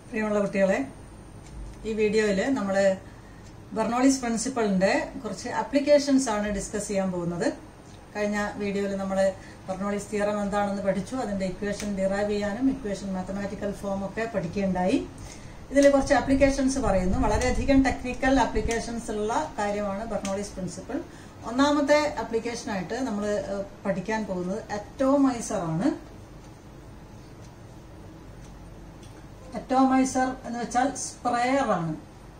പ്രിയമുള്ള കുട്ടികളെ ഈ വീഡിയോയിൽ നമ്മൾ ബെർണോളിസ് പ്രിൻസിപ്പളിന്റെ കുറച്ച് ആപ്ലിക്കേഷൻസ് ആണ് ഡിസ്കസ് ചെയ്യാൻ പോകുന്നത് കഴിഞ്ഞ വീഡിയോയിൽ നമ്മൾ ബെർണോളിസ് തിയറം എന്താണെന്ന് പഠിച്ചു അതിന്റെ ഇക്വേഷൻ ഡിറൈവ് ചെയ്യാനും ഇക്വേഷൻ മാത്തമാറ്റിക്കൽ ഫോം ഒക്കെ പഠിക്കുകയുണ്ടായി ഇതിൽ കുറച്ച് ആപ്ലിക്കേഷൻസ് പറയുന്നു വളരെയധികം ടെക്നിക്കൽ ആപ്ലിക്കേഷൻസ് ഉള്ള കാര്യമാണ് ബെർണോളിസ് പ്രിൻസിപ്പിൾ ഒന്നാമത്തെ ആപ്ലിക്കേഷനായിട്ട് നമ്മൾ പഠിക്കാൻ പോകുന്നത് അറ്റോമൈസർ ആണ് അറ്റോമൈസർ എന്ന് വെച്ചാൽ സ്പ്രേയർ ആണ്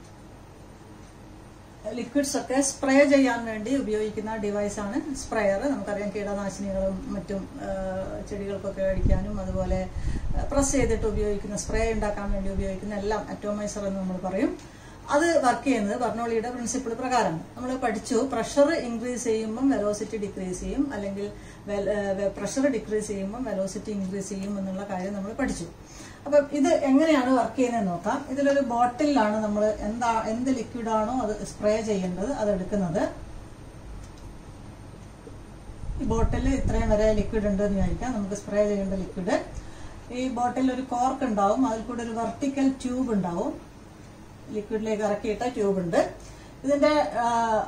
ലിക്വിഡ്സ് ഒക്കെ സ്പ്രേ ചെയ്യാൻ വേണ്ടി ഉപയോഗിക്കുന്ന ഡിവൈസ് ആണ് സ്പ്രേയർ നമുക്കറിയാം കീടനാശിനികളും മറ്റും ആ, ചെടികൾക്കൊക്കെ അടിക്കാനും അതുപോലെ പ്രസ് ചെയ്തിട്ട് ഉപയോഗിക്കുന്ന സ്പ്രേ ഉണ്ടാക്കാൻ വേണ്ടി ഉപയോഗിക്കുന്ന എല്ലാം അറ്റോമൈസർ എന്ന് നമ്മൾ പറയും അത് വർക്ക് ചെയ്യുന്നത് ബർണോളിയുടെ പ്രിൻസിപ്പിൾ പ്രകാരമാണ് നമ്മൾ പഠിച്ചു പ്രഷർ ഇൻക്രീസ് ചെയ്യുമ്പം വെലോസിറ്റി ഡിക്രീസ് ചെയ്യും അല്ലെങ്കിൽ പ്രഷർ ഡിക്രീസ് ചെയ്യുമ്പം വെലോസിറ്റി ഇൻക്രീസ് ചെയ്യും എന്നുള്ള കാര്യം നമ്മൾ പഠിച്ചു അപ്പം ഇത് എങ്ങനെയാണ് വർക്ക് ചെയ്യുന്നത് നോക്കാം ഇതിലൊരു ബോട്ടിലാണ് നമ്മൾ എന്താ എന്ത് ലിക്വിഡ് ആണോ അത് സ്പ്രേ ചെയ്യേണ്ടത് അത് എടുക്കുന്നത് ഈ ബോട്ടിൽ ഇത്രയും വരെ ലിക്വിഡ് ഉണ്ട് എന്ന് വിചാരിക്കാം നമുക്ക് സ്പ്രേ ചെയ്യേണ്ട ലിക്വിഡ് ഈ ബോട്ടിൽ ഒരു കോർക്ക് ഉണ്ടാവും അതിൽ കൂടെ ഒരു വെർട്ടിക്കൽ ട്യൂബ് ഉണ്ടാവും ലിക്വിഡിലേക്ക് ഇറക്കിയിട്ട ട്യൂബ് ഉണ്ട് ഇതിന്റെ ആ,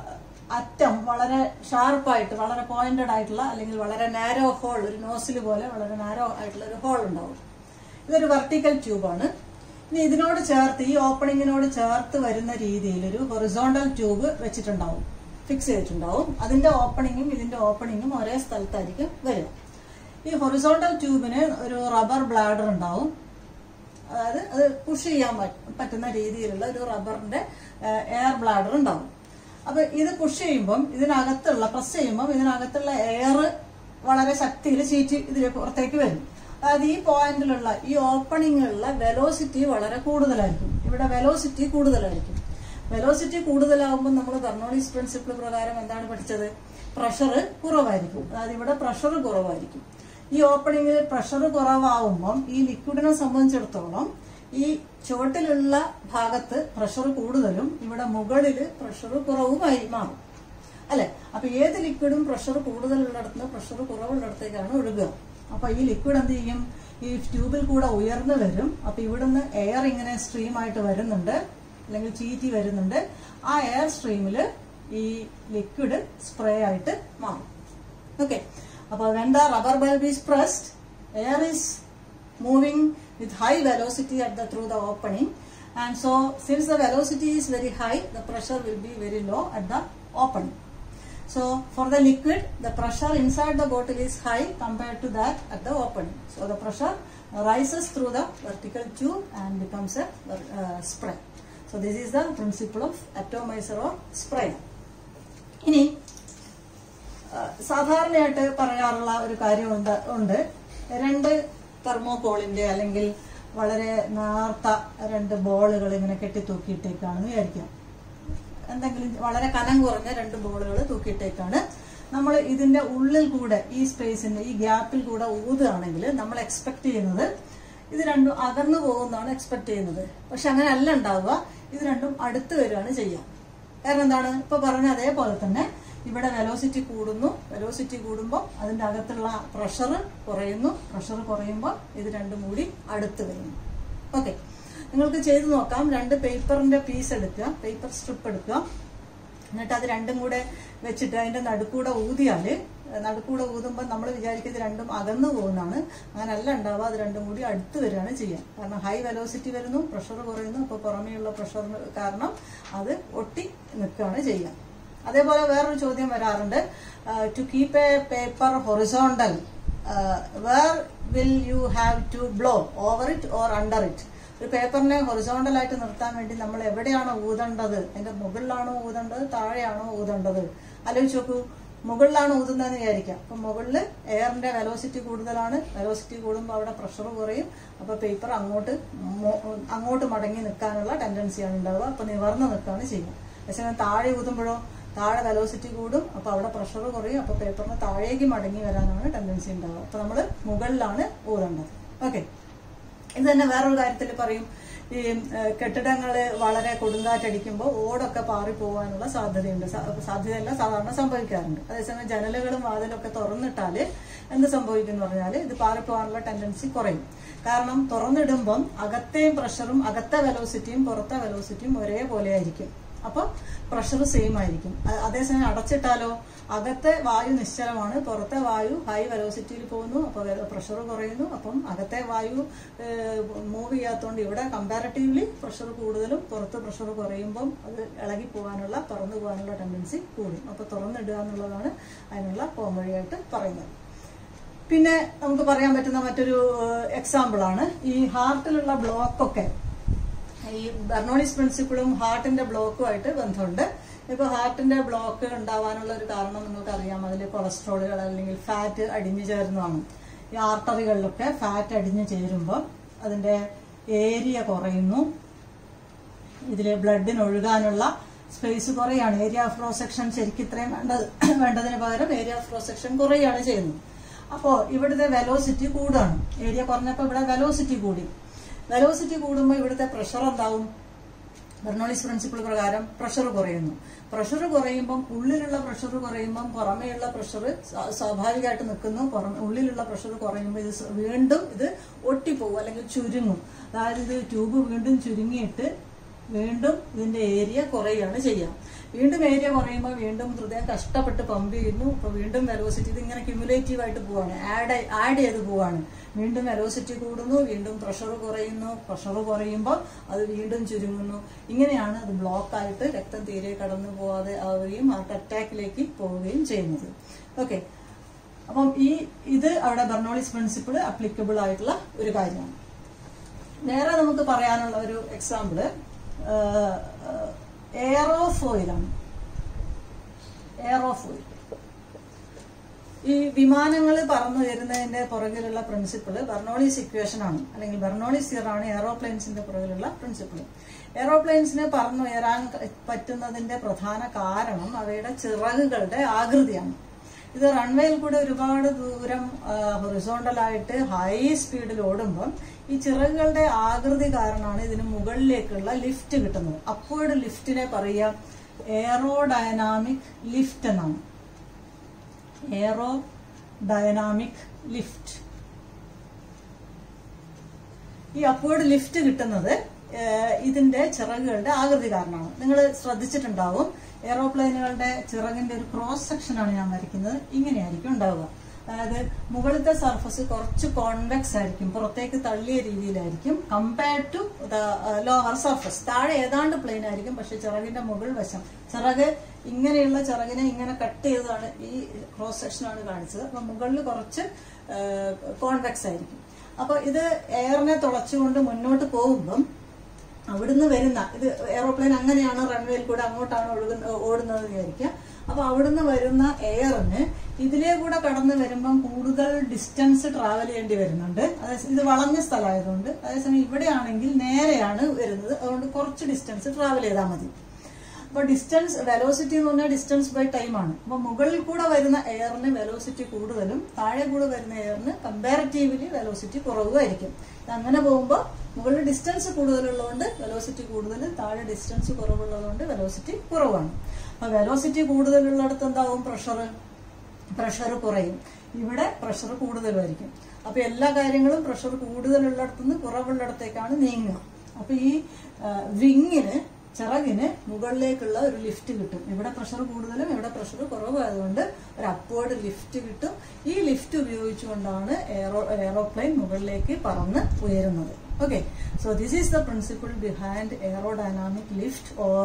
അറ്റം വളരെ ഷാർപ്പായിട്ട് വളരെ പോയിന്റഡ് ആയിട്ടുള്ള അല്ലെങ്കിൽ വളരെ നാരോ ഹോൾ ഒരു നോസിൽ പോലെ വളരെ നാരോ ആയിട്ടുള്ള ഒരു ഹോൾ ഉണ്ടാവും ഇതൊരു വെർട്ടിക്കൽ ട്യൂബാണ് ഇനി ഇതിനോട് ചേർത്ത് ഈ ഓപ്പണിങ്ങിനോട് ചേർത്ത് വരുന്ന രീതിയിൽ ഒരു ഹൊറിസോണ്ടൽ ട്യൂബ് വെച്ചിട്ടുണ്ടാവും ഫിക്സ് ചെയ്തിട്ടുണ്ടാവും അതിന്റെ ഓപ്പണിങ്ങും ഇതിന്റെ ഓപ്പണിങ്ങും ഒരേ സ്ഥലത്തായിരിക്കും വരിക ഈ ഹൊറിസോണ്ടൽ ട്യൂബിന് ഒരു റബ്ബർ ബ്ലാഡർ ഉണ്ടാവും അതായത് അത് പുഷ് ചെയ്യാൻ പറ്റ- പറ്റുന്ന രീതിയിലുള്ള ഒരു റബ്ബറിന്റെ എയർ ബ്ലാഡർ ഉണ്ടാവും അപ്പൊ ഇത് പുഷ് ചെയ്യുമ്പം ഇതിനകത്തുള്ള പ്രസ് ചെയ്യുമ്പം ഇതിനകത്തുള്ള എയർ വളരെ ശക്തിയിൽ ചീറ്റി ഇതിൽ പുറത്തേക്ക് വരും അതായത് ഈ പോയിന്റിലുള്ള ഈ ഓപ്പണിങ്ങിലുള്ള വെലോസിറ്റി വളരെ കൂടുതലായിരിക്കും ഇവിടെ വെലോസിറ്റി കൂടുതലായിരിക്കും വെലോസിറ്റി കൂടുതലാകുമ്പോൾ നമ്മൾ ബെർണോളിസ് പ്രിൻസിപ്പിൾ പ്രകാരം എന്താണ് പഠിച്ചത് പ്രഷർ കുറവായിരിക്കും അതായത് ഇവിടെ പ്രഷർ കുറവായിരിക്കും ഈ ഓപ്പണിങ്ങിൽ പ്രഷർ കുറവാകുമ്പം ഈ ലിക്വിഡിനെ സംബന്ധിച്ചിടത്തോളം ഈ ചുവട്ടിലുള്ള ഭാഗത്ത് പ്രഷർ കൂടുതലും ഇവിടെ മുകളിൽ പ്രഷർ കുറവുമായി മാറും അല്ലെ അപ്പൊ ഏത് ലിക്വിഡും പ്രഷർ കൂടുതലുള്ളിടത്ത് പ്രഷർ കുറവുള്ളിടത്തേക്കാണ് ഒഴുകുക അപ്പൊ ഈ ലിക്വിഡ് എന്ത് ചെയ്യും ഈ ട്യൂബിൽ കൂടെ ഉയർന്നു വരും അപ്പൊ ഇവിടുന്ന് എയർ ഇങ്ങനെ സ്ട്രീം ആയിട്ട് വരുന്നുണ്ട് അല്ലെങ്കിൽ ചീറ്റി വരുന്നുണ്ട് ആ എയർ സ്ട്രീമില് ഈ ലിക്വിഡ് സ്പ്രേ ആയിട്ട് മാറും ഓക്കെ അപ്പോൾ when the rubber bulb is pressed air is moving with high velocity at the through the opening and so since the velocity is very high the pressure will be very low at the opening so for the liquid the pressure inside the bottle is high compared to that at the opening so the pressure rises through the vertical tube and becomes a uh, spray so this is the principle of atomizer or sprayer ഇനി ആ, സാധാരണയായിട്ട് പറയാറുള്ള ഒരു കാര്യം ഉണ്ട് ഉണ്ട് രണ്ട് തെർമോകോളിന്റെ അല്ലെങ്കിൽ വളരെ നേർത്ത രണ്ട് ബോളുകൾ ഇങ്ങനെ കെട്ടിത്തൂക്കിയിട്ടേക്കാണെന്ന് വിചാരിക്കാം എന്തെങ്കിലും വളരെ കനം കുറഞ്ഞ രണ്ട് ബോളുകൾ തൂക്കിയിട്ടേക്കാണ് നമ്മൾ ഇതിന്റെ ഉള്ളിൽ കൂടെ ഈ സ്പേസിന്റെ ഈ ഗ്യാപ്പിൽ കൂടെ ഊതുകയാണെങ്കിൽ നമ്മൾ എക്സ്പെക്ട് ചെയ്യുന്നത് ഇത് രണ്ടും അകന്നു പോകുന്നതാണ് എക്സ്പെക്ട് ചെയ്യുന്നത് പക്ഷെ അങ്ങനെ അല്ല ഉണ്ടാവുക ഇത് രണ്ടും അടുത്ത് വരികയാണ് ചെയ്യുക കാരണം എന്താണ് ഇപ്പൊ പറഞ്ഞ അതേപോലെ തന്നെ ഇവിടെ വെലോസിറ്റി കൂടുന്നു വെലോസിറ്റി കൂടുമ്പോൾ അതിന്റെ അകത്തുള്ള പ്രഷർ കുറയുന്നു പ്രഷർ കുറയുമ്പോൾ ഇത് രണ്ടും കൂടി അടുത്ത് വരുന്നു ഓക്കെ നിങ്ങൾക്ക് ചെയ്തു നോക്കാം രണ്ട് പേപ്പറിന്റെ പീസ് എടുക്കുക പേപ്പർ സ്ട്രിപ്പ് എടുക്കുക എന്നിട്ട് അത് രണ്ടും കൂടെ വെച്ചിട്ട് അതിന്റെ നടുക്കൂടെ ഊതിയാല് നടുക്കൂടെ ഊതുമ്പോൾ നമ്മൾ വിചാരിക്കുന്നത് രണ്ടും അകന്നു പോകുന്നതാണ് അങ്ങനല്ല ഉണ്ടാവുക അത് രണ്ടും കൂടി അടുത്ത് വരികയാണ് ചെയ്യുക കാരണം ഹൈ വെലോസിറ്റി വരുന്നു പ്രഷർ കുറയുന്നു അപ്പോൾ പുറമേയുള്ള പ്രഷർ കാരണം അത് ഒട്ടി നിൽക്കുകയാണ് ചെയ്യുക അതേപോലെ വേറൊരു ചോദ്യം വരാറുണ്ട് to keep a paper horizontal where will you have to blow over it or under it ഒരു പേപ്പറിനെ ഹൊറിസോണ്ടൽ ആയിട്ട് നിർത്താൻ വേണ്ടി നമ്മൾ എവിടെയാണോ ഊതേണ്ടത് അതിന്റെ മുകളിലാണോ ഊതേണ്ടത് താഴെയാണോ ഊതേണ്ടത് ആലോചിച്ച് നോക്കൂ മുകളിലാണ് ഊതുന്നതെന്ന് വിചാരിക്കാം അപ്പൊ മുകളിൽ എയറിന്റെ വെലോസിറ്റി കൂടുതലാണ് വെലോസിറ്റി കൂടുമ്പോൾ അവിടെ പ്രഷർ കുറയും അപ്പൊ പേപ്പർ അങ്ങോട്ട് മോ- അങ്ങോട്ട് മടങ്ങി നിൽക്കാനുള്ള ടെൻഡൻസിയാണ് ഉണ്ടാവുക അപ്പൊ നിവർന്ന് നിൽക്കുകയാണ് ചെയ്യുക പക്ഷേ താഴെ ഊതുമ്പോഴോ താഴെ വെലോസിറ്റി കൂടും അപ്പൊ അവിടെ പ്രഷർ കുറയും അപ്പൊ പേപ്പറിന് താഴേക്ക് മടങ്ങി വരാനാണ് ടെൻഡൻസി ഉണ്ടാവുക അപ്പൊ നമ്മൾ മുകളിലാണ് ഊതേണ്ടത് ഓക്കെ ഇത് തന്നെ വേറൊരു കാര്യത്തിൽ പറയും ഈ ഏഹ്, കെട്ടിടങ്ങള് വളരെ കൊടുങ്കാറ്റടിക്കുമ്പോൾ ഓടൊക്കെ പാറി പോകാനുള്ള സാധ്യതയുണ്ട് സാ- സാധ്യതയല്ല സാധാരണ സംഭവിക്കാറുണ്ട് അതേസമയം ജനലുകളും വാതിലൊക്കെ തുറന്നിട്ടാല് എന്ത് സംഭവിക്കും എന്ന് പറഞ്ഞാൽ ഇത് പാറിപ്പോകാനുള്ള ടെൻഡൻസി കുറയും കാരണം തുറന്നിടുമ്പം അകത്തെയും പ്രഷറും അകത്തെ വെലോസിറ്റിയും പുറത്തെ വെലോസിറ്റിയും ഒരേപോലെ ആയിരിക്കും അപ്പം പ്രഷർ സെയിം ആയിരിക്കും അ- അതേസമയം അടച്ചിട്ടാലോ അകത്തെ വായു നിശ്ചലമാണ് പുറത്തെ വായു ഹൈ വെലോസിറ്റിയിൽ പോകുന്നു അപ്പോൾ പ്രഷർ കുറയുന്നു അപ്പം അകത്തെ വായു മൂവ് ചെയ്യാത്തതുകൊണ്ട് ഇവിടെ കമ്പാരറ്റീവ്ലി പ്രഷർ കൂടുതലും പുറത്ത് പ്രഷർ കുറയുമ്പം അത് ഇളകി പോകാനുള്ള തുറന്നു പോകാനുള്ള ടെൻഡൻസി കൂടും അപ്പോൾ തുറന്നിടുക എന്നുള്ളതാണ് അതിനുള്ള പോംവഴിയായിട്ട് പറയുന്നത് പിന്നെ നമുക്ക് പറയാൻ പറ്റുന്ന മറ്റൊരു എക്സാമ്പിൾ ആണ് ഈ ഹാർട്ടിലുള്ള ബ്ലോക്കൊക്കെ ഈ ബെർണോളിസ് പ്രിൻസിപ്പിളും ഹാർട്ടിന്റെ ബ്ലോക്കുമായിട്ട് ബന്ധമുണ്ട് ഇപ്പൊ ഹാർട്ടിന്റെ ബ്ലോക്ക് ഉണ്ടാവാനുള്ള ഒരു കാരണം നിങ്ങൾക്ക് അറിയാം അതിൽ കൊളസ്ട്രോളുകൾ അല്ലെങ്കിൽ ഫാറ്റ് അടിഞ്ഞു ചേർന്നതാണ് ഈ ആർട്ടറികളിലൊക്കെ ഫാറ്റ് അടിഞ്ഞു ചേരുമ്പോൾ അതിന്റെ ഏരിയ കുറയുന്നു ഇതില് ബ്ലഡിന് ഒഴുകാനുള്ള സ്പേസ് കുറയാണ് ഏരിയ ഓഫ് ക്രോസ് സെക്ഷൻ ശരിക്കും ഇത്രയും വേണ്ടത് വേണ്ടതിന് പകരം ഏരിയ ഓഫ് ക്രോസ് സെക്ഷൻ കുറയാണ് ചെയ്യുന്നത് അപ്പോൾ ഇവിടുത്തെ വെലോസിറ്റി കൂടുകയാണ് ഏരിയ കുറഞ്ഞപ്പോൾ ഇവിടെ വെലോസിറ്റി കൂടി വെലോസിറ്റി കൂടുമ്പോൾ ഇവിടുത്തെ പ്രഷർ എന്താവും ബെർണോളിസ് പ്രിൻസിപ്പിൾ പ്രകാരം പ്രഷർ കുറയുന്നു പ്രഷർ കുറയുമ്പം ഉള്ളിലുള്ള പ്രഷർ കുറയുമ്പം പുറമേയുള്ള പ്രഷർ സ്വാഭാവികമായിട്ട് നിൽക്കുന്നു പുറമെ ഉള്ളിലുള്ള പ്രഷർ കുറയുമ്പോൾ ഇത് സ- വീണ്ടും ഇത് ഒട്ടിപ്പോകും അല്ലെങ്കിൽ ചുരുങ്ങും അതായത് ഇത് ട്യൂബ് വീണ്ടും ചുരുങ്ങിയിട്ട് വീണ്ടും ഇതിന്റെ ഏരിയ കുറയുകയാണ് ചെയ്യുക വീണ്ടും ഏരിയ കുറയുമ്പോൾ വീണ്ടും ഹൃദയം കഷ്ടപ്പെട്ട് പമ്പ് ചെയ്യുന്നു അപ്പൊ വീണ്ടും വെലോസിറ്റി ഇത് ഇങ്ങനെ ക്യുമുലേറ്റീവ് ആയിട്ട് പോവാണ് ആഡ് ആഡ് ചെയ്ത് പോവാണ് വീണ്ടും വെലോസിറ്റി കൂടുന്നു വീണ്ടും പ്രഷർ കുറയുന്നു പ്രഷർ കുറയുമ്പോൾ അത് വീണ്ടും ചുരുങ്ങുന്നു ഇങ്ങനെയാണ് അത് ബ്ലോക്ക് ആയിട്ട് രക്തം തീരെ കടന്നു പോവാതെ ആവുകയും ഹാർട്ട് അറ്റാക്കിലേക്ക് പോവുകയും ചെയ്യുന്നത് ഓക്കെ അപ്പം ഈ ഇത് അവിടെ ബെർണോളിസ് പ്രിൻസിപ്പിൾ അപ്ലിക്കബിൾ ആയിട്ടുള്ള ഒരു കാര്യമാണ് വേറെ നമുക്ക് പറയാനുള്ള ഒരു എക്സാമ്പിള് എയറോഫോയിലാണ് എയറോഫോയിൽ ഈ വിമാനങ്ങൾ പറന്നു വരുന്നതിന്റെ പുറകിലുള്ള പ്രിൻസിപ്പിൾ ബെർണോളിസ് ഇക്വേഷൻ ആണ് അല്ലെങ്കിൽ ബെർണോളിസ് തിയറാണ് എയറോപ്ലെയിൻസിന്റെ പുറകിലുള്ള പ്രിൻസിപ്പിൾ എയറോപ്ലെയിൻസിന് പറന്നുയരാൻ പറ്റുന്നതിന്റെ പ്രധാന കാരണം അവയുടെ ചിറകുകളുടെ ആകൃതിയാണ് ഇത് റൺവേയിൽ കൂടെ ഒരുപാട് ദൂരം ഹൊറിസോണ്ടൽ ആയിട്ട് ഹൈ സ്പീഡിൽ ഓടുമ്പം ഈ ചിറകുകളുടെ ആകൃതി കാരണമാണ് ഇതിന് മുകളിലേക്കുള്ള ലിഫ്റ്റ് കിട്ടുന്നത് അപ്പോഴ് ലിഫ്റ്റിനെ പറയുക എയറോഡയനാമിക് ലിഫ്റ്റ് എന്നാണ് എയറോ ഡയനാമിക് ലിഫ്റ്റ് ഈ അപ്വേർഡ് ലിഫ്റ്റ് കിട്ടുന്നത് ഏഹ്, ഇതിന്റെ ചിറകുകളുടെ ആകൃതി കാരണമാണ് നിങ്ങൾ ശ്രദ്ധിച്ചിട്ടുണ്ടാവും എയറോപ്ലെയിനുകളുടെ ചിറകിന്റെ ഒരു ക്രോസ് സെക്ഷനാണ് ഞാൻ വരയ്ക്കുന്നത് ഇങ്ങനെയായിരിക്കും ഉണ്ടാവുക അതായത് മുകളിലത്തെ സർഫസ് കുറച്ച് കോൺവെക്സ് ആയിരിക്കും പുറത്തേക്ക് തള്ളിയ രീതിയിലായിരിക്കും compared to the lower surface താഴെ ഏതാണ്ട് പ്ലെയിൻ ആയിരിക്കും പക്ഷെ ചിറകിന്റെ മുകൾ വശം ചിറക് ഇങ്ങനെയുള്ള ചിറകിനെ ഇങ്ങനെ കട്ട് ചെയ്തതാണ് ഈ ക്രോസ് സെക്ഷനാണ് കാണിച്ചത് അപ്പൊ മുകളിൽ കുറച്ച് കോൺവെക്സ് ആയിരിക്കും അപ്പൊ ഇത് എയറിനെ തുളച്ചുകൊണ്ട് മുന്നോട്ട് പോകുമ്പം അവിടുന്ന് വരുന്ന ഇത് എയറോപ്ലെയിൻ അങ്ങനെയാണ് റൺവേയിൽ കൂടെ അങ്ങോട്ടാണ് ഒഴുകുന്ന ഓടുന്നത് വിചാരിക്കുക അപ്പൊ അവിടുന്ന് വരുന്ന എയറിന് ഇതിലേ കൂടെ കടന്നു വരുമ്പം കൂടുതൽ ഡിസ്റ്റൻസ് ട്രാവൽ ചെയ്യേണ്ടി വരുന്നുണ്ട് അതായത് ഇത് വളഞ്ഞ സ്ഥലമായതുകൊണ്ട് അതേസമയം ഇവിടെയാണെങ്കിൽ നേരെയാണ് വരുന്നത് അതുകൊണ്ട് കുറച്ച് ഡിസ്റ്റൻസ് ട്രാവൽ ചെയ്താൽ മതി അപ്പൊ ഡിസ്റ്റൻസ് വെലോസിറ്റി എന്ന് പറഞ്ഞാൽ ഡിസ്റ്റൻസ് ബൈ ടൈം ആണ് അപ്പൊ മുകളിൽ കൂടെ വരുന്ന എയറിന് വെലോസിറ്റി കൂടുതലും താഴെ കൂടെ വരുന്ന എയറിന് കമ്പാരിറ്റീവ്ലി വെലോസിറ്റി കുറവുമായിരിക്കും അങ്ങനെ പോകുമ്പോൾ മുകളിൽ ഡിസ്റ്റൻസ് കൂടുതലുള്ളതുകൊണ്ട് വെലോസിറ്റി കൂടുതൽ താഴെ ഡിസ്റ്റൻസ് കുറവുള്ളതുകൊണ്ട് വെലോസിറ്റി കുറവാണ് അപ്പൊ വെലോസിറ്റി കൂടുതലുള്ളിടത്ത് എന്താവും പ്രഷർ പ്രഷർ കുറയും ഇവിടെ പ്രഷർ കൂടുതലായിരിക്കും അപ്പൊ എല്ലാ കാര്യങ്ങളും പ്രഷർ കൂടുതലുള്ളിടത്തുനിന്ന് കുറവുള്ളിടത്തേക്കാണ് നീങ്ങുക അപ്പൊ ഈ വിങ്ങിന് ചിറകിന് മുകളിലേക്കുള്ള ഒരു ലിഫ്റ്റ് കിട്ടും ഇവിടെ പ്രഷർ കൂടുതലും ഇവിടെ പ്രഷർ കുറവായതുകൊണ്ട് ഒരു അപ്വേർഡ് ലിഫ്റ്റ് കിട്ടും ഈ ലിഫ്റ്റ് ഉപയോഗിച്ചുകൊണ്ടാണ് എയറോ എയറോപ്ലെയിൻ മുകളിലേക്ക് പറന്ന് ഉയരുന്നത് okay so this is the principle behind aerodynamic lift or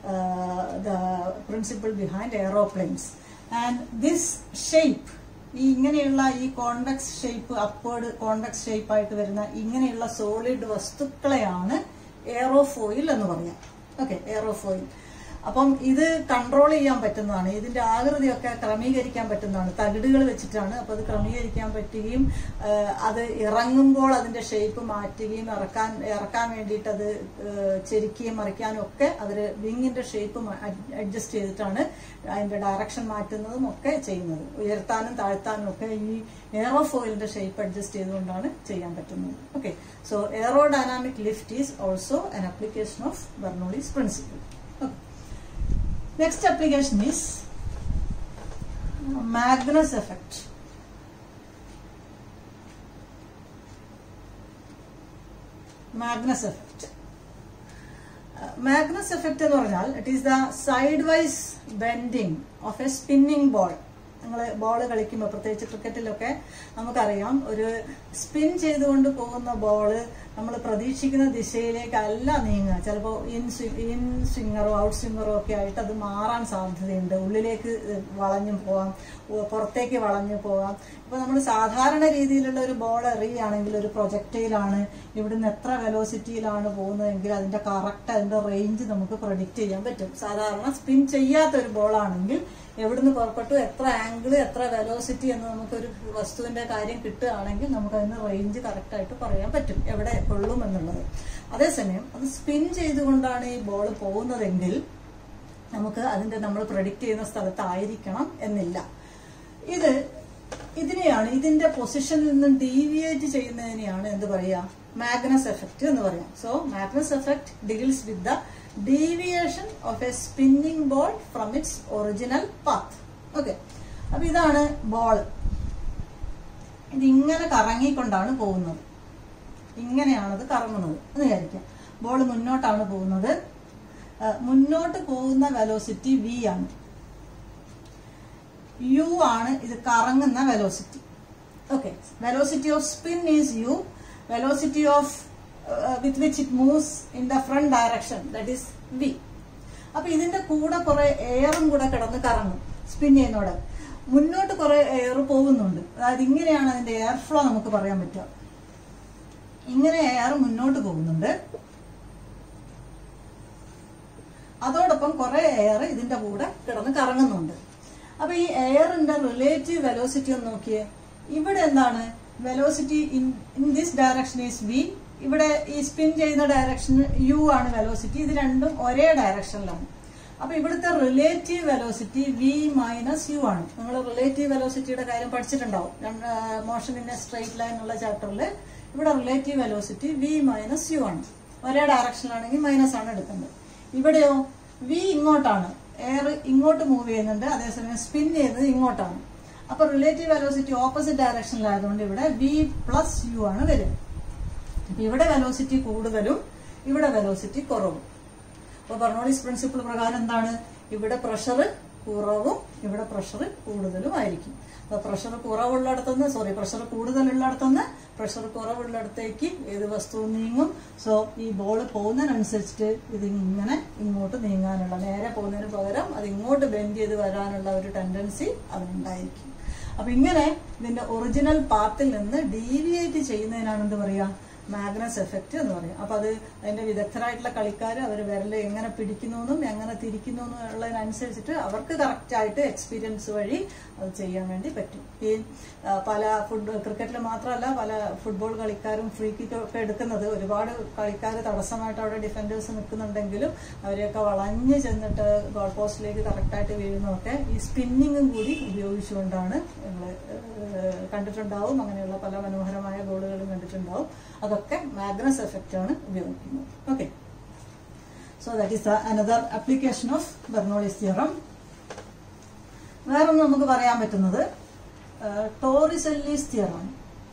the principle behind aeroplanes and this shape ഈ ഇങ്ങനെയുള്ള ഈ convex shape upward convex shape ആയിട്ട് വരുന്ന ഇങ്ങനെയുള്ള സോളിഡ് വസ്തുക്കളെയാണ് എയറോഫോയിൽ എന്ന് പറയാം ഓക്കെ എയറോഫോയിൽ അപ്പം ഇത് കൺട്രോൾ ചെയ്യാൻ പറ്റുന്നതാണ് ഇതിന്റെ ആകൃതിയൊക്കെ ക്രമീകരിക്കാൻ പറ്റുന്നതാണ് തകിടുകൾ വെച്ചിട്ടാണ് അപ്പൊ അത് ക്രമീകരിക്കാൻ പറ്റുകയും ആ, അത് ഇറങ്ങുമ്പോൾ അതിന്റെ ഷേപ്പ് മാറ്റുകയും ഇറക്കാൻ ഇറക്കാൻ വേണ്ടിയിട്ട് അത് ആ, ചെരിക്കുകയും മറിക്കാനും ഒക്കെ അവര് വിങ്ങിന്റെ ഷേപ്പ് അഡ്ജസ്റ്റ് ചെയ്തിട്ടാണ് അതിന്റെ ഡയറക്ഷൻ മാറ്റുന്നതും ഒക്കെ ചെയ്യുന്നത് ഉയർത്താനും താഴ്ത്താനും ഒക്കെ ഈ എയറോഫോയിലിന്റെ ഷേപ്പ് അഡ്ജസ്റ്റ് ചെയ്തുകൊണ്ടാണ് ചെയ്യാൻ പറ്റുന്നത് okay so aerodynamic lift is also an application of Bernoulli's principle. Okay. Next application is Magnus effect. Magnus effect Magnus effect എന്ന് പറഞ്ഞാൽ it is the side wise bending of a spinning ball നിങ്ങൾ ball കളിക്കുമ്പോൾ പ്രത്യേകിച്ച് ക്രിക്കറ്റിലൊക്കെ നമുക്കറിയാം ഒരു spin ചെയ്തുകൊണ്ട് പോകുന്ന ball നമ്മൾ പ്രതീക്ഷിക്കുന്ന ദിശയിലേക്കല്ല നീങ്ങുക ചിലപ്പോൾ ഇൻ സ്വി- ഇൻ സ്വിങ്ങറോ ഔട്ട് സ്വിങ്ങറോ ഒക്കെ ആയിട്ട് അത് മാറാൻ സാധ്യതയുണ്ട് ഉള്ളിലേക്ക് വളഞ്ഞു പോവാം ഉ- പുറത്തേക്ക് വളഞ്ഞു പോവാം ഇപ്പൊ നമ്മൾ സാധാരണ രീതിയിലുള്ള ഒരു ബോൾ എറിയുകയാണെങ്കിൽ ഒരു പ്രൊജക്റ്റയിലാണ് ഇവിടുന്ന് എത്ര വെലോസിറ്റിയിലാണ് പോകുന്നതെങ്കിൽ അതിന്റെ കറക്റ്റ് അതിന്റെ റേഞ്ച് നമുക്ക് പ്രൊഡിക്റ്റ് ചെയ്യാൻ പറ്റും സാധാരണ സ്പിൻ ചെയ്യാത്ത ഒരു ബോൾ ആണെങ്കിൽ എവിടുന്ന് പുറപ്പെട്ടു എത്ര ആംഗിൾ എത്ര വെലോസിറ്റി എന്ന് നമുക്കൊരു വസ്തുവിന്റെ കാര്യം കിട്ടുകയാണെങ്കിൽ നമുക്ക് അതിന് റേഞ്ച് കറക്റ്റ് ആയിട്ട് പറയാൻ പറ്റും എവിടെ കൊള്ളും എന്നുള്ളത് അതേസമയം അത് സ്പിൻ ചെയ്തുകൊണ്ടാണ് ഈ ബോൾ പോകുന്നതെങ്കിൽ നമുക്ക് അതിന്റെ നമ്മൾ പ്രഡിക്റ്റ് ചെയ്യുന്ന സ്ഥലത്തായിരിക്കണം എന്നില്ല ഇത് ഇതിനെയാണ് ഇതിന്റെ പൊസിഷനിൽ നിന്നും ഡീവിയേറ്റ് ചെയ്യുന്നതിനെയാണ് എന്ത് പറയാ മാഗ്നസ് എഫക്റ്റ് എന്ന് പറയാം so Magnus effect deals with the deviation of a spinning ball from its original path okay അപ്പൊ ഇതാണ് ബോൾ ഇതിങ്ങനെ കറങ്ങിക്കൊണ്ടാണ് പോകുന്നത് ഇങ്ങനെയാണത് കറങ്ങുന്നത് എന്ന് വിചാരിക്കാം ബോൾ മുന്നോട്ടാണ് പോകുന്നത് ആ, മുന്നോട്ട് പോകുന്ന വെലോസിറ്റി വി ആണ് യു ആണ് ഇത് കറങ്ങുന്ന velocity okay velocity of spin is U velocity of with which it moves in the front direction that is V അപ്പൊ ഇതിന്റെ കൂടെ കുറെ എയറും കൂടെ കിടന്ന് കറങ്ങും സ്പിൻ ചെയ്യുന്നോടെ മുന്നോട്ട് കുറെ എയർ പോകുന്നുണ്ട് അതായത് ഇങ്ങനെയാണ് അതിന്റെ എയർ ഫ്ലോ നമുക്ക് പറയാൻ പറ്റുക ഇങ്ങനെ എയർ മുന്നോട്ട് പോകുന്നുണ്ട് അതോടൊപ്പം കുറെ എയർ ഇതിന്റെ കൂടെ കിടന്ന് കറങ്ങുന്നുണ്ട് അപ്പൊ ഈ എയറിന്റെ റിലേറ്റീവ് വെലോസിറ്റി ഒന്ന് നോക്കിയേ ഇവിടെ എന്താണ് velocity in in this direction is V ഇവിടെ ഈ സ്പിൻ ചെയ്യുന്ന ഡയറക്ഷൻ യു ആണ് വെലോസിറ്റി ഇത് രണ്ടും ഒരേ ഡയറക്ഷനിലാണ് അപ്പൊ ഇവിടുത്തെ relative velocity V minus U ആണ് നിങ്ങൾ റിലേറ്റീവ് വെലോസിറ്റിയുടെ കാര്യം പഠിച്ചിട്ടുണ്ടാവും motion in a straight line ഉള്ള ചാപ്റ്ററിൽ ഇവിടെ relative velocity V minus U ആണ് ഒരേ ഡയറക്ഷനിലാണെങ്കിൽ മൈനസ് ആണ് എടുക്കുന്നത് ഇവിടെയോ വി ഇങ്ങോട്ടാണ് എയർ ഇങ്ങോട്ട് മൂവ് ചെയ്യുന്നുണ്ട് അതേസമയം സ്പിൻ ചെയ്യുന്നത് ഇങ്ങോട്ടാണ് അപ്പൊ റിലേറ്റീവ് വെലോസിറ്റി ഓപ്പോസിറ്റ് ഡയറക്ഷനിലായതുകൊണ്ട് ഇവിടെ വി പ്ലസ് യു ആണ് വരിക അപ്പൊ ഇവിടെ വെലോസിറ്റി കൂടുതലും ഇവിടെ വെലോസിറ്റി കുറവും അപ്പൊ ബർണോളിസ് പ്രിൻസിപ്പിൾ പ്രകാരം എന്താണ് ഇവിടെ പ്രഷർ കുറവും ഇവിടെ പ്രഷർ കൂടുതലും ആയിരിക്കും അപ്പൊ പ്രഷർ കുറവുള്ളിടത്തുനിന്ന് സോറി പ്രഷർ കൂടുതലുള്ളിടത്തുനിന്ന് പ്രഷർ കുറവുള്ളിടത്തേക്ക് ഏത് വസ്തുവും നീങ്ങും സോ ഈ ബോൾ പോകുന്നതിനനുസരിച്ചിട്ട് ഇത് ഇങ്ങനെ ഇങ്ങോട്ട് നീങ്ങാനുള്ള നേരെ പോകുന്നതിന് പകരം അത് ഇങ്ങോട്ട് ബെൻഡ് ചെയ്ത് വരാനുള്ള ഒരു ടെൻഡൻസി അതിനുണ്ടായിരിക്കും അപ്പൊ ഇങ്ങനെ ഇതിന്റെ ഒറിജിനൽ പാത്തിൽ നിന്ന് ഡീവിയേറ്റ് ചെയ്യുന്നതിനാണ് എന്ത് പറയാ മാഗ്നസ് എഫക്റ്റ് എന്ന് പറയും അപ്പൊ അത് അതിന്റെ വിദഗ്ധരായിട്ടുള്ള കളിക്കാർ അവർ വിരൽ എങ്ങനെ പിടിക്കുന്നു എന്നും എങ്ങനെ തിരിക്കുന്നു എന്നും ഉള്ളതിനനുസരിച്ചിട്ട് അവർക്ക് കറക്റ്റ് ആയിട്ട് എക്സ്പീരിയൻസ് വഴി അത് ചെയ്യാൻ വേണ്ടി പറ്റും ഈ ആ, പല ഫുട്ബോൾ ക്രിക്കറ്റിൽ മാത്രമല്ല പല ഫുട്ബോൾ കളിക്കാരും ഫ്രീ കിക്ക് ഒക്കെ എടുക്കുന്നത് ഒരുപാട് കളിക്കാർ തടസ്സമായിട്ട് അവിടെ ഡിഫൻഡേഴ്സ് നിൽക്കുന്നുണ്ടെങ്കിലും അവരെയൊക്കെ വളഞ്ഞ് ചെന്നിട്ട് ഗോൾ പോസ്റ്റിലേക്ക് കറക്റ്റായിട്ട് വീഴുന്നതൊക്കെ ഈ സ്പിന്നിങ്ങും കൂടി ഉപയോഗിച്ചുകൊണ്ടാണ് നിങ്ങൾ കണ്ടിട്ടുണ്ടാവും അങ്ങനെയുള്ള പല മനോഹരമായ ഗോളുകളും കണ്ടിട്ടുണ്ടാവും അതൊക്കെ മാഗ്നസ് എഫക്റ്റ് ആണ് ഉപയോഗിക്കുന്നത് okay so that is another application of Bernoulli's theorem വേറൊന്ന് നമുക്ക് പറയാൻ പറ്റുന്നത് ടോറിസെല്ലീസ് തിയറാണ്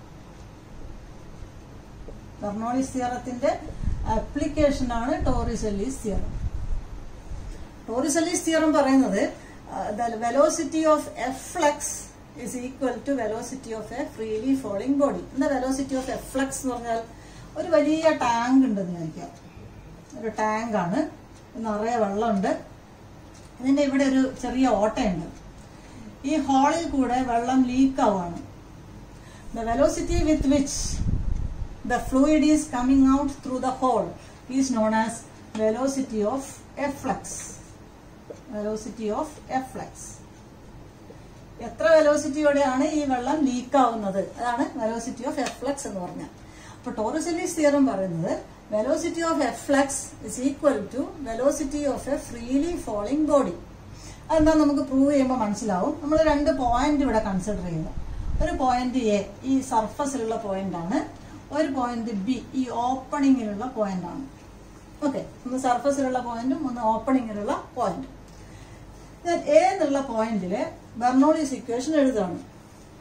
ബെർണോളിസ് തിയറത്തിന്റെ അപ്ലിക്കേഷൻ ആണ് ടോറിസെല്ലീസ് തിയറം ടോറിസെല്ലീസ് തിയറം പറയുന്നത് velocity of efflux is equal to velocity of a freely falling body എന്താ വെലോസിറ്റി ഓഫ് എഫ് ഫ്ലക്സ് എന്ന് പറഞ്ഞാൽ ഒരു വലിയ ടാങ്ക് ഉണ്ടെന്ന് വിചാരിക്കാം ഒരു ടാങ്ക് ആണ് നിറയെ വെള്ളമുണ്ട് ഇതിന്റെ ഇവിടെ ഒരു ചെറിയ ഓട്ടയുണ്ട് ഈ ഹോളിൽ കൂടെ വെള്ളം ലീക്ക് ആവുകയാണ് the velocity with which the fluid is coming out through the hole is known as velocity of F flux. Velocity of F flux. എത്ര വെലോസിറ്റിയോടെയാണ് ഈ വെള്ളം ലീക്ക് ആവുന്നത് അതാണ് വെലോസിറ്റി ഓഫ് എഫ് ഫ്ലക്സ് എന്ന് പറഞ്ഞാൽ അപ്പൊ ടോറിസെല്ലീസ് തിയറം പറയുന്നത് velocity of efflux is equal to velocity of a freely falling body അതെന്താ നമുക്ക് പ്രൂവ് ചെയ്യുമ്പോൾ മനസ്സിലാവും നമ്മൾ രണ്ട് പോയിന്റ് ഇവിടെ കൺസിഡർ ചെയ്യുക ഒരു പോയിന്റ് എ ഈ സർഫസിലുള്ള പോയിന്റ് ആണ് ഒരു പോയിന്റ് ബി ഈ ഓപ്പണിങ്ങിലുള്ള പോയിന്റ് ആണ് ഓക്കെ ഒന്ന് സർഫസിലുള്ള പോയിന്റും ഒന്ന് ഓപ്പണിങ്ങിലുള്ള പോയിന്റും ഞാൻ എ എന്നുള്ള പോയിന്റില് ബെർണോളിസ് ഇക്വേഷൻ എഴുതുകയാണ്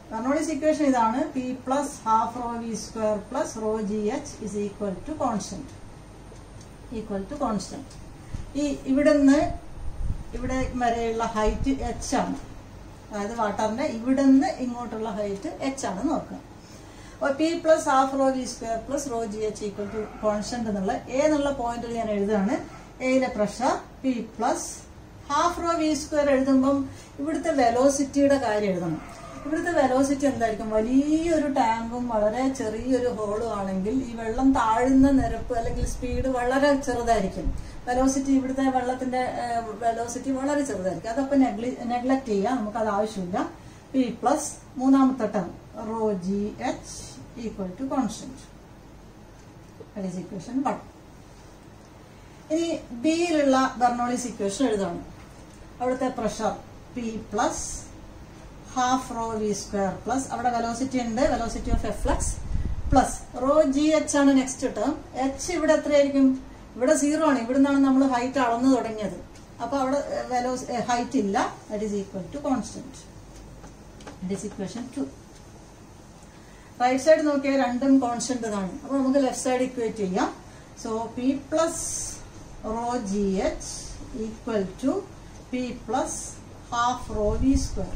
ബർണോളിസ് ഇക്വേഷൻ ഇതാണ് P plus half rho V square plus rho G H is equal to constant equal to constant ഈ ഇവിടുന്ന് ഇവിടെ വരെയുള്ള ഹൈറ്റ് എച്ച് ആണ് അതായത് വാട്ടറിന്റെ ഇവിടുന്ന് ഇങ്ങോട്ടുള്ള ഹൈറ്റ് എച്ച് ആണ് നോക്കുക അപ്പോൾ P plus half rho V square plus rho G H equal to constant എന്നുള്ള എ എന്നുള്ള പോയിന്റിൽ ഞാൻ എഴുതുകയാണ് എയിലെ pressure P plus half rho V square എഴുതുമ്പം ഇവിടുത്തെ വെലോസിറ്റിയുടെ കാര്യം എഴുതണം ഇവിടുത്തെ വെലോസിറ്റി എന്തായിരിക്കും വലിയൊരു ടാങ്കും വളരെ ചെറിയൊരു ഹോളും ആണെങ്കിൽ ഈ വെള്ളം താഴുന്ന നിരപ്പ് അല്ലെങ്കിൽ സ്പീഡ് വളരെ ചെറുതായിരിക്കും വെലോസിറ്റി ഇവിടുത്തെ വെള്ളത്തിന്റെ വെലോസിറ്റി വളരെ ചെറുതായിരിക്കും അതപ്പോ നെഗ്ലക്ട് ചെയ്യാം നമുക്കത് ആവശ്യമില്ല പി പ്ലസ് മൂന്നാമത്തെ term rho G H equal to constant equation one ഇനി ബിയിലുള്ള ബെർണോളിസ് ഇക്വേഷൻ എഴുതാണ് അവിടുത്തെ pressure P plus half rho V square plus അവിടെ വെലോസിറ്റി ഉണ്ട് velocity of efflux plus rho G H ആണ് നെക്സ്റ്റ് ടേം എച്ച് ഇവിടെ എത്രയായിരിക്കും ഇവിടെ സീറോ ആണ് ഇവിടെ നിന്നാണ് നമ്മൾ ഹൈറ്റ് അളന്നു തുടങ്ങിയത് അപ്പൊ അവിടെ വെലോസ് ഹൈറ്റ് ഇല്ല that is equal to constant that is equation two right side നോക്കിയാൽ രണ്ടും കോൺസ്റ്റന്റ് ആണ് അപ്പൊ നമുക്ക് ലെഫ്റ്റ് സൈഡ് ഇക്വേറ്റ് ചെയ്യാം so P plus rho G H equal to P plus half rho V square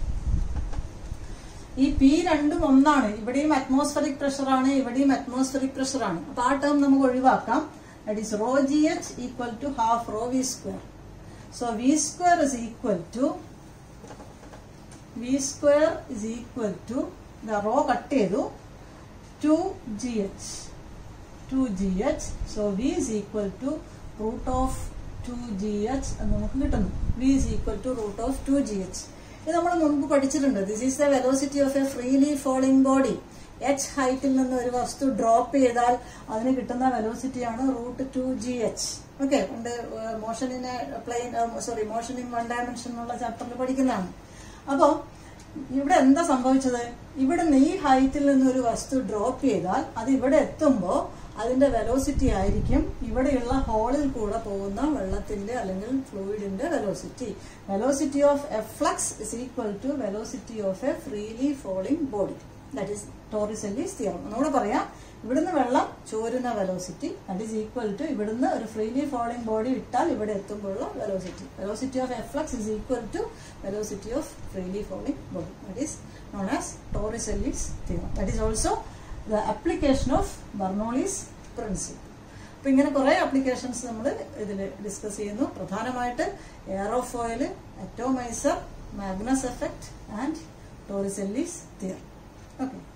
ഈ പി രണ്ടും ഒന്നാണ് ഇവിടെയും അറ്റ്മോസ്ഫറിക് പ്രഷർ ആണ് ഇവിടെയും അറ്റ്മോസ്ഫറിക് പ്രഷർ ആണ് അപ്പൊ ആ ടേം നമുക്ക് ഒഴിവാക്കാം that is rho G H equal to half rho V square so V square is equal to V square is equal to rho cut ചെയ്തു two G H two G H so V is equal to root of two G H എന്ന് നമുക്ക് കിട്ടുന്നു V is equal to root of two G H ഇത് നമ്മൾ മുൻപ് പഠിച്ചിട്ടുണ്ട് this is the velocity of a freely falling body H ഹൈറ്റിൽ നിന്ന് ഒരു വസ്തു ഡ്രോപ്പ് ചെയ്താൽ അതിന് കിട്ടുന്ന വെലോസിറ്റിയാണ് root two G H okay പണ്ട് motion in plane sorry motion in one dimension എന്നുള്ള ചാപ്റ്ററിൽ പഠിക്കുന്നതാണ് അപ്പോൾ ഇവിടെ എന്താ സംഭവിച്ചത് ഇവിടുന്ന് ഈ ഹൈറ്റിൽ നിന്ന് ഒരു വസ്തു ഡ്രോപ്പ് ചെയ്താൽ അത് ഇവിടെ എത്തുമ്പോൾ അതിന്റെ വെലോസിറ്റി ആയിരിക്കും ഇവിടെയുള്ള ഹോളിൽ കൂടെ പോകുന്ന വെള്ളത്തിന്റെ അല്ലെങ്കിൽ ഫ്ലൂയിഡിന്റെ velocity velocity of efflux is equal to velocity of a freely falling body that is Torricelli's theorem ഒന്നുകൂടെ പറയാം ഇവിടുന്ന് വെള്ളം ചോരുന്ന velocity that is equal to ഇവിടുന്ന് ഒരു ഫ്രീലി ഫോളിംഗ് ബോഡി ഇട്ടാൽ ഇവിടെ എത്തുമ്പോഴുള്ള velocity velocity of efflux is equal to velocity of freely falling body that is known as Torricelli's theorem that is also the application of Bernoulli's principle അപ്പൊ ഇങ്ങനെ കുറെ applications നമ്മൾ ഇതിൽ discuss ചെയ്യുന്നു പ്രധാനമായിട്ട് aerofoil atomizer Magnus effect and Torricelli's തിയർ okay